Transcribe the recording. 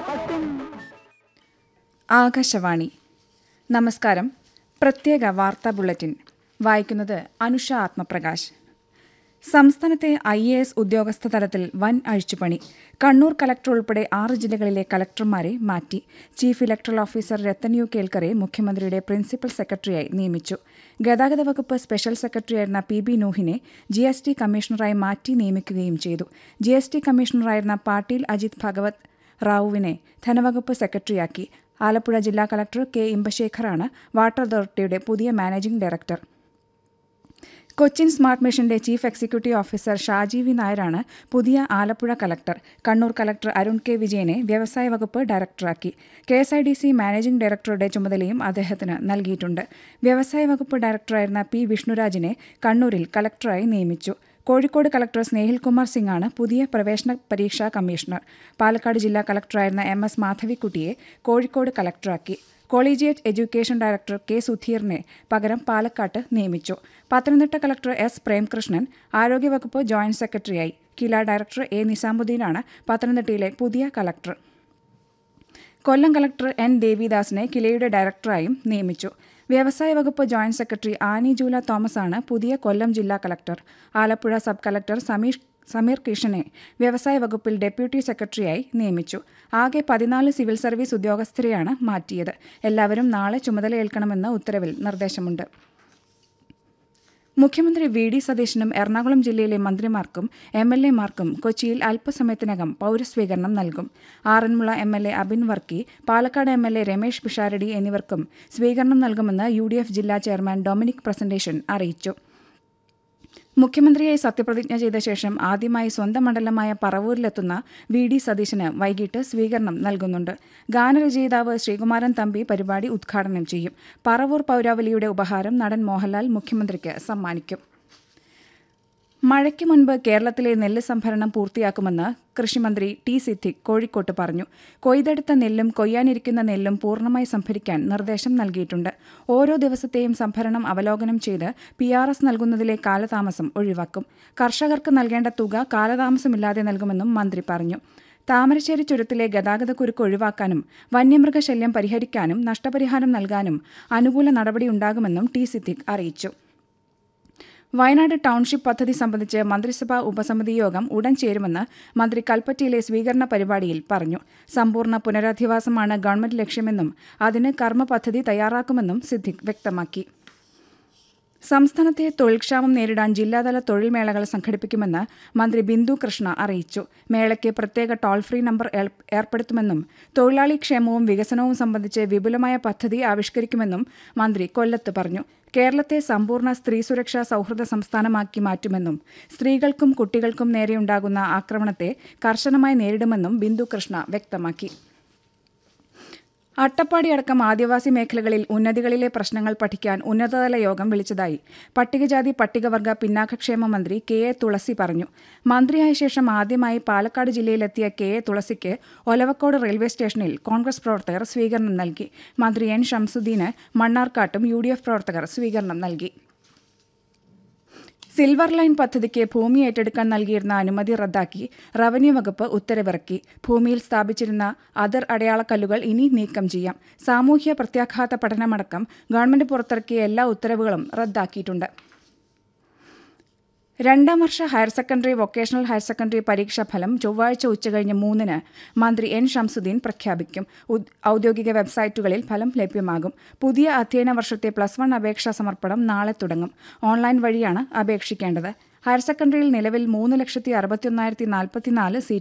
ആകാശവാണി നമസ്കാരം പ്രത്യേക വാർത്താ ബുള്ളറ്റിൻ വായിക്കുന്നത് അനുഷ ആത്മപ്രകാശ് സംസ്ഥാനത്തെ ഐ എ എസ് ഉദ്യോഗസ്ഥ തലത്തിൽ വൻ അഴിച്ചുപണി കണ്ണൂർ കലക്ടർ ഉൾപ്പെടെ ആറ് ജില്ലകളിലെ കലക്ടർമാരെ മാറ്റി chief electoral officer Rathan U കേൽക്കറെ മുഖ്യമന്ത്രിയുടെ പ്രിൻസിപ്പൽ സെക്രട്ടറിയായി നിയമിച്ചു ഗതാഗത വകുപ്പ് സ്പെഷ്യൽ സെക്രട്ടറിയായിരുന്ന പി ബി നൂഹിനെ ജി എസ് ടി കമ്മീഷണറായി മാറ്റി നിയമിക്കുകയും ചെയ്തു ജി എസ് ടി കമ്മീഷണറായിരുന്ന പാട്ടീൽ അജിത് ഭഗവത് റാവുവിനെ ധനവകുപ്പ് സെക്രട്ടറിയാക്കി ആലപ്പുഴ ജില്ലാ കളക്ടർ കെ ഇമ്പശേഖറാണ് വാട്ടർ അതോറിറ്റിയുടെ പുതിയ മാനേജിംഗ് ഡയറക്ടർ കൊച്ചിൻ സ്മാർട്ട് മിഷന്റെ chief executive officer Shaji V നായരാണ് പുതിയ Alappuzha collector Kannur collector Arun K വിജയനെ വ്യവസായ വകുപ്പ് ഡയറക്ടറാക്കി K S I D C managing ഡയറക്ടറുടെ ചുമതലയും അദ്ദേഹത്തിന് നൽകിയിട്ടുണ്ട് വ്യവസായ വകുപ്പ് ഡയറക്ടറായിരുന്ന പി വിഷ്ണുരാജിനെ കണ്ണൂരിൽ കലക്ടറായി നിയമിച്ചു കോഴിക്കോട് കളക്ടർ സ്നേഹിൽകുമാർ സിംഗാണ് പുതിയ പ്രവേശന പരീക്ഷാ കമ്മീഷണർ പാലക്കാട് ജില്ലാ കളക്ടറായിരുന്ന എം എസ് മാധവിക്കുട്ടിയെ കോഴിക്കോട് കളക്ടറാക്കി കോളീജിയറ്റ് എഡ്യൂക്കേഷൻ ഡയറക്ടർ കെ സുധീറിനെ പകരം പാലക്കാട്ട് നിയമിച്ചു പത്തനംതിട്ട കളക്ടർ എസ് പ്രേംകൃഷ്ണൻ ആരോഗ്യവകുപ്പ് ജോയിന്റ് സെക്രട്ടറിയായി കില ഡയറക്ടർ എ നിസാമുദ്ദീനാണ് പത്തനംതിട്ടയിലെ പുതിയ കളക്ടർ കൊല്ലം കളക്ടർ എൻ ദേവിദാസിനെ കിലയുടെ ഡയറക്ടറായും നിയമിച്ചു വ്യവസായ വകുപ്പ് ജോയിന്റ് സെക്രട്ടറി ആനി ജൂല തോമസ് ആണ് പുതിയ കൊല്ലം ജില്ലാ collector Alappuzha sub collector Sameesh Sameer കൃഷ്ണനെ വ്യവസായ വകുപ്പിൽ ഡെപ്യൂട്ടി സെക്രട്ടറിയായി നിയമിച്ചു ആകെ പതിനാല് സിവിൽ സർവീസ് ഉദ്യോഗസ്ഥരെയാണ് മാറ്റിയത് എല്ലാവരും നാളെ ചുമതലയേൽക്കണമെന്ന് ഉത്തരവിൽ നിർദ്ദേശമുണ്ട് മുഖ്യമന്ത്രി വി ഡി സതീശനും എറണാകുളം ജില്ലയിലെ മന്ത്രിമാർക്കും എം എൽ എമാർക്കും കൊച്ചിയിൽ അല്പസമയത്തിനകം പൌരസ്വീകരണം നൽകും Aranmula M L A Abin Varkey Palakkad M L A Ramesh Pisharody എന്നിവർക്കും സ്വീകരണം നൽകുമെന്ന് യു ഡി എഫ് ജില്ലാ ചെയർമാൻ ഡൊമിനിക് പ്രസന്റേഷൻ അറിയിച്ചു മുഖ്യമന്ത്രിയായി സത്യപ്രതിജ്ഞ ചെയ്ത ശേഷം ആദ്യമായി സ്വന്തം മണ്ഡലമായ പറവൂരിലെത്തുന്ന വി ഡി സതീശന് വൈകിട്ട് സ്വീകരണം നൽകുന്നുണ്ട് ഗാനരചയിതാവ് ശ്രീകുമാരൻ തമ്പി പരിപാടി ഉദ്ഘാടനം ചെയ്യും പറവൂർ പൗരാവലിയുടെ ഉപഹാരം നടൻ മോഹൻലാൽ മുഖ്യമന്ത്രിക്ക് സമ്മാനിക്കും മഴയ്ക്ക് മുൻപ് കേരളത്തിലെ നെല്ല് സംഭരണം പൂർത്തിയാക്കുമെന്ന് കൃഷിമന്ത്രി ടി സിദ്ദിഖ് കോഴിക്കോട്ട് പറഞ്ഞു കൊയ്തെടുത്ത നെല്ലും കൊയ്യാനിരിക്കുന്ന നെല്ലും പൂർണ്ണമായി സംഭരിക്കാൻ നിർദ്ദേശം നൽകിയിട്ടുണ്ട് ഓരോ ദിവസത്തെയും സംഭരണം അവലോകനം ചെയ്ത് പി ആർ എസ് നൽകുന്നതിലെ കാലതാമസം ഒഴിവാക്കും കർഷകർക്ക് നൽകേണ്ട തുക കാലതാമസമില്ലാതെ നൽകുമെന്നും മന്ത്രി പറഞ്ഞു താമരശ്ശേരി ചുരത്തിലെ ഗതാഗതക്കുരുക്ക് ഒഴിവാക്കാനും വന്യമൃഗശല്യം പരിഹരിക്കാനും നഷ്ടപരിഹാരം നൽകാനും അനുകൂല നടപടിയുണ്ടാകുമെന്നും ടി സിദ്ദിഖ് അറിയിച്ചു വയനാട് ടൗൺഷിപ്പ് പദ്ധതി സംബന്ധിച്ച് മന്ത്രിസഭാ ഉപസമിതി യോഗം ഉടൻ ചേരുമെന്ന് മന്ത്രി കൽപ്പറ്റയിലെ സ്വീകരണ പരിപാടിയിൽ പറഞ്ഞു സമ്പൂർണ്ണ പുനരധിവാസമാണ് ഗവൺമെന്റ് ലക്ഷ്യമെന്നും അതിന് കർമ്മ പദ്ധതി തയ്യാറാക്കുമെന്നും സിദ്ദിഖ് വ്യക്തമാക്കി സംസ്ഥാനത്തെ തൊഴിൽക്ഷാമം നേരിടാൻ ജില്ലാതല തൊഴിൽ മേളകൾ സംഘടിപ്പിക്കുമെന്ന് മന്ത്രി ബിന്ദു കൃഷ്ണ അറിയിച്ചു മേളയ്ക്ക് പ്രത്യേക ടോൾ ഫ്രീ നമ്പർ ഏർപ്പെടുത്തുമെന്നും തൊഴിലാളി ക്ഷേമവും വികസനവും സംബന്ധിച്ച് വിപുലമായ പദ്ധതി ആവിഷ്കരിക്കുമെന്നും മന്ത്രി കൊല്ലത്ത് പറഞ്ഞു കേരളത്തെ സമ്പൂർണ്ണ സ്ത്രീ സുരക്ഷാ സൗഹൃദ സംസ്ഥാനമാക്കി മാറ്റുമെന്നും സ്ത്രീകൾക്കും കുട്ടികൾക്കും നേരെയുണ്ടാകുന്ന ആക്രമണത്തെ കർശനമായി നേരിടുമെന്നും ബിന്ദു കൃഷ്ണ വ്യക്തമാക്കി അട്ടപ്പാടി അടക്കം ആദിവാസി മേഖലകളിൽ ഉന്നതികളിലെ പ്രശ്നങ്ങൾ പഠിക്കാൻ ഉന്നതതല യോഗം വിളിച്ചതായി പട്ടികജാതി പട്ടികവർഗ പിന്നാക്കക്ഷേമ മന്ത്രി കെ എ തുളസി പറഞ്ഞു മന്ത്രിയായ ശേഷം ആദ്യമായി പാലക്കാട് ജില്ലയിലെത്തിയ കെ എ തുളസിക്ക് ഒലവക്കോട് റെയിൽവേ സ്റ്റേഷനിൽ കോൺഗ്രസ് പ്രവർത്തകർ സ്വീകരണം നൽകി മന്ത്രി എൻ ഷംസുദ്ദീന് മണ്ണാർക്കാട്ടും യു പ്രവർത്തകർ സ്വീകരണം നൽകി സിൽവർ ലൈൻ പദ്ധതിക്ക് ഭൂമി ഏറ്റെടുക്കാൻ നൽകിയിരുന്ന അനുമതി റദ്ദാക്കി റവന്യൂ വകുപ്പ് ഉത്തരവിറക്കി ഭൂമിയിൽ സ്ഥാപിച്ചിരുന്ന അതർ അടയാളക്കല്ലുകൾ ഇനി നീക്കം ചെയ്യാം സാമൂഹ്യ പ്രത്യാഘാത പഠനമടക്കം ഗവൺമെന്റ് പുറത്തിറക്കിയ എല്ലാ ഉത്തരവുകളും റദ്ദാക്കിയിട്ടുണ്ട് രണ്ടാം വർഷ higher secondary vocational higher secondary പരീക്ഷാ ഫലം ചൊവ്വാഴ്ച ഉച്ചകഴിഞ്ഞ് മൂന്നിന് മന്ത്രി എൻ ഷംസുദ്ദീൻ പ്രഖ്യാപിക്കും ഔദ്യോഗിക വെബ്സൈറ്റുകളിൽ ഫലം ലഭ്യമാകും പുതിയ അധ്യയന വർഷത്തെ പ്ലസ് വൺ അപേക്ഷാ സമർപ്പണം നാളെ തുടങ്ങും ഓൺലൈൻ വഴിയാണ് അപേക്ഷിക്കേണ്ടത് ഹയർ സെക്കൻഡറിയിൽ നിലവിൽ മൂന്ന് ലക്ഷത്തി അറുപത്തിയൊന്നായിരത്തി നാൽപ്പത്തിനാല് സീറ്റ്